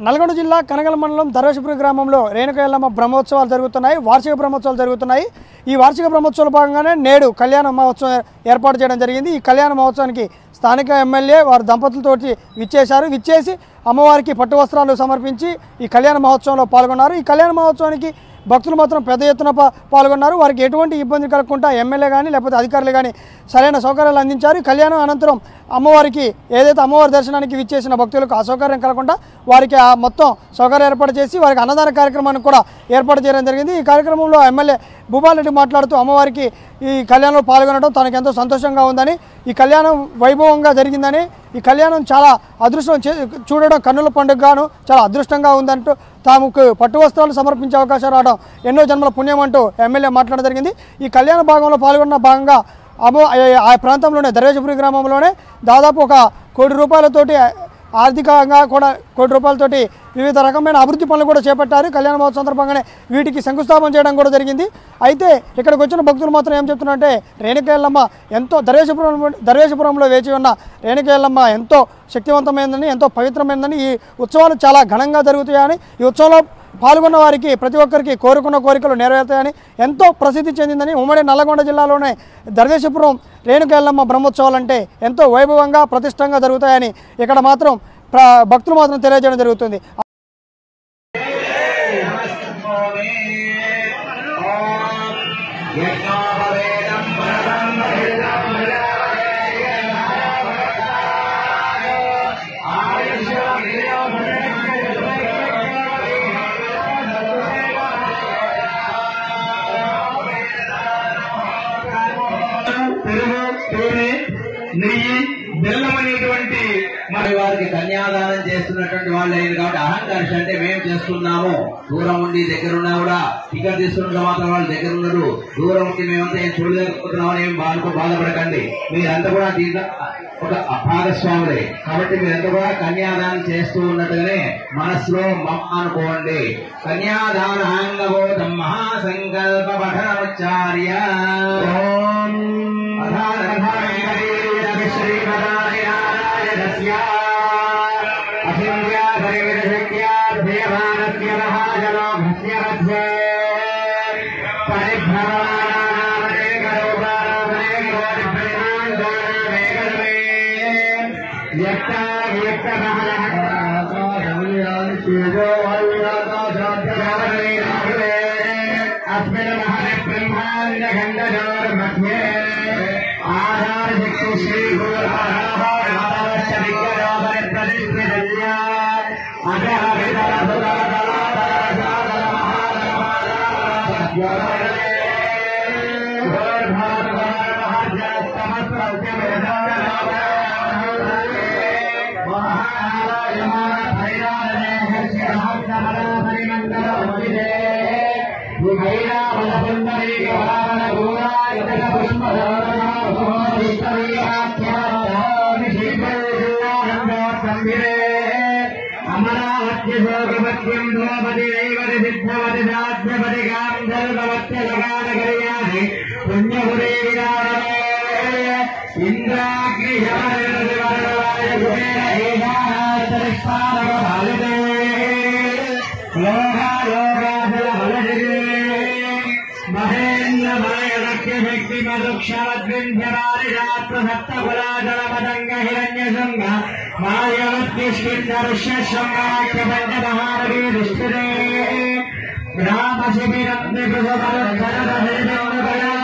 నల్గొండ జిల్లా కనగల మండలం దర్వేశపురి గ్రామంలో రేణుకయల్లమ్మ బ్రహ్మోత్సవాలు జరుగుతున్నాయి వార్షిక బ్రహ్మోత్సవాలు జరుగుతున్నాయి ఈ వార్షిక బ్రహ్మోత్సవాల భాగంగానే నేడు కళ్యాణ మహోత్సవం ఏర్పాటు చేయడం జరిగింది ఈ కళ్యాణ మహోత్సవానికి స్థానిక ఎమ్మెల్యే వారి దంపతులతోటి విచ్చేశారు విచ్చేసి అమ్మవారికి పట్టు వస్త్రాలు సమర్పించి ఈ కళ్యాణ మహోత్సవంలో పాల్గొన్నారు ఈ కళ్యాణ మహోత్సవానికి భక్తులు మాత్రం పెద్ద ఎత్తున పా- పాల్గొన్నారు వారికి ఎటువంటి ఇబ్బంది కలగకుండా ఎమ్మెల్యే కానీ లేకపోతే అధికారులు కానీ సరైన సౌకర్యాలు అందించారు ఈ కళ్యాణం అనంతరం అమ్మవారికి ఏదైతే అమ్మవారి దర్శనానికి విచ్చేసిన భక్తులకు అసౌకర్యం కలగకుండా వారికి ఆ మొత్తం సౌకర్యం ఏర్పాటు చేసి వారికి అన్నదాన కార్యక్రమాన్ని కూడా ఏర్పాటు చేయడం జరిగింది ఈ కార్యక్రమంలో ఎమ్మెల్యే భూపాలరెడ్డి మాట్లాడుతూ అమ్మవారికి ఈ కళ్యాణంలో పాల్గొనడం తనకు ఎంతో సంతోషంగా ఉందని ఈ కళ్యాణం వైభవంగా జరిగిందని ఈ కళ్యాణం చాలా అదృష్టం చే- చూడడం కన్నుల పండుగగాను చాలా అదృష్టంగా ఉందంటూ తాముకు పట్టు వస్త్రాలు సమర్పించే అవకాశం రావడం ఎన్నో జన్మల పుణ్యం అంటూ ఎమ్మెల్యే మాట్లాడడం జరిగింది ఈ కళ్యాణ భాగంలో పాల్గొన్న భాగంగా అమో ఆ- ఆ ప్రాంతంలోనే దర్వేశపురి గ్రామంలోనే దాదాపు ఒక కోటి రూపాయలతోటి ఆర్థికంగా కూడా కోటి రూపాయలతోటి వివిధ రకమైన అభివృద్ధి పనులు కూడా చేపట్టారు కళ్యాణ మహోత్సవం సందర్భంగానే వీటికి శంకుస్థాపన చేయడం కూడా జరిగింది అయితే ఇక్కడికి వచ్చిన భక్తులు మాత్రం ఏం చెప్తున్నారంటే రేణుకేళ్ళమ్మ ఎంతో దర్వేశపురం దర్వేశపురంలో వేచి ఉన్న రేణుకేళ్ళమ్మ ఎంతో శక్తివంతమైందని ఎంతో పవిత్రమైందని ఈ ఉత్సవాలు చాలా ఘనంగా జరుగుతాయని ఈ ఉత్సవంలో పాల్గొన్న వారికి ప్రతి ఒక్కరికి కోరుకున్న కోరికలు నెరవేరుతాయని ఎంతో ప్రసిద్ధి చెందిందని ఉమ్మడి నల్లగొండ జిల్లాలోనే దర్వేశపురం రేణుకెళ్ళమ్మ బ్రహ్మోత్సవాలు అంటే ఎంతో వైభవంగా ప్రతిష్టంగా జరుగుతాయని ఇక్కడ మాత్రం ప్ర భక్తులు మాత్రం తెలియజేయడం జరుగుతుంది పెరుగు తేనె నెయ్యి బెల్లం అనేటువంటి మరి వారికి కన్యాదానం చేస్తున్నటువంటి వాళ్ళు అయింది కాబట్టి అహంకర్ష అంటే మేము చేస్తున్నాము దూరం ఉండి దగ్గర ఉన్నా కూడా టికెట్ తీసుకున్న మాత్రం వాళ్ళు దగ్గర ఉన్నారు దూరం ఉండి మేమంతా ఏం చూడలేకపోతున్నామని ఏం బాధ బాధపడకండి మీరంతా కూడా దీంట్లో ఒక భాగస్వాములే కాబట్టి మీరంతా కూడా కన్యాదానం చేస్తూ ఉన్నట్టుగానే మనసులో మమ అనుకోండి కన్యాదాన అంగబోధం మహాసంకల్ప పఠనోచ్చార్య अस्मिन् महति ब्रह्माण्डखण्डयोर्मध्ये आधारशक्ति श्रीगुरुहरस्य विज्ञापरिप्रतिष्ठितल्या अजः అమరావత్యశోకపత్యం ద్రౌపది రైవతి సిద్ధవతి సాధ్యపతి గాంధర్వత్యలగానగర్యాది పుణ్యపురే విరారమే ఇంద్రాగ్నిశమనవాయ కుబేర ఏషానాంతరిక్షానవపాలితే లోకాలోకాచల బలజిరే మహేంద్ర మలయదక్ష్య శక్తి మధుక్షరద్వింధ్యమారిషాత్మ సప్తకులాచల పతంగ హిరణ్య సంగ మాయవత్యుష్కిందరుష్య సంగాఖ్య పంచమహారవీ దృష్టిరే గ్రామ శిబిరం త్రిభుజ